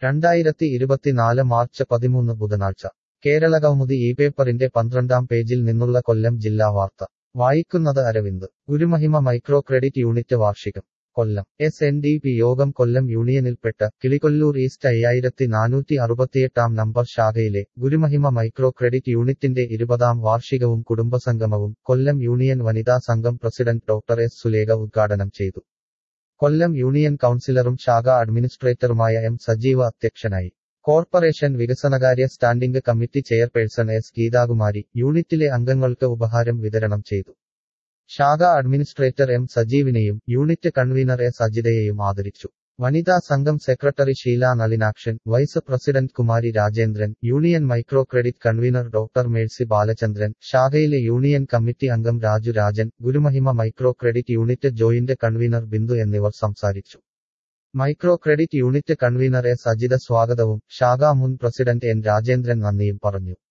രണ്ടായിരത്തി ഇരുപത്തിനാല് മാർച്ച് പതിമൂന്ന് ബുധനാഴ്ച കേരള കൗമുദി ഈ പേപ്പറിന്റെ പന്ത്രണ്ടാം പേജിൽ നിന്നുള്ള കൊല്ലം ജില്ലാ വാർത്ത വായിക്കുന്നത് Aravind Gurumahima micro credit unit വാർഷികം Kollam S N D P Yogam Kollam യൂണിയനിൽപ്പെട്ട Kilikollur east അയ്യായിരത്തി നാനൂറ്റി അറുപത്തിയെട്ടാം നമ്പർ ശാഖയിലെ ഗുരുമഹിമ മൈക്രോ ക്രെഡിറ്റ് യൂണിറ്റിന്റെ ഇരുപതാം വാർഷികവും കുടുംബസംഗമവും കൊല്ലം യൂണിയൻ വനിതാ സംഘം പ്രസിഡന്റ് ഡോക്ടർ എസ് സുലേഖ ഉദ്ഘാടനം ചെയ്തു കൊല്ലം യൂണിയൻ കൗൺസിലറും ശാഖ അഡ്മിനിസ്ട്രേറ്ററുമായ എം സജീവ അധ്യക്ഷനായി കോർപ്പറേഷൻ വികസനകാര്യ standing committee chairperson S Geethakumari യൂണിറ്റിലെ അംഗങ്ങൾക്ക് ഉപഹാരം വിതരണം ചെയ്തു ശാഖ അഡ്മിനിസ്ട്രേറ്റർ എം സജീവിനെയും യൂണിറ്റ് കൺവീനർ എസ് അജിതയെയും ആദരിച്ചു വനിതാ സംഘം secretary Sheela Nalinakshan vice president Kumari Rajendran union micro credit convener doctor Mercy Balachandran ശാഖയിലെ യൂണിയൻ കമ്മിറ്റി അംഗം Raju Rajan Gurumahima micro credit unit joint convener Bindu എന്നിവർ സംസാരിച്ചു micro credit unit convener S Ajitha സ്വാഗതവും ശാഖ മുൻ പ്രസിഡന്റ് എൻ രാജേന്ദ്രൻ നന്ദിയും പറഞ്ഞു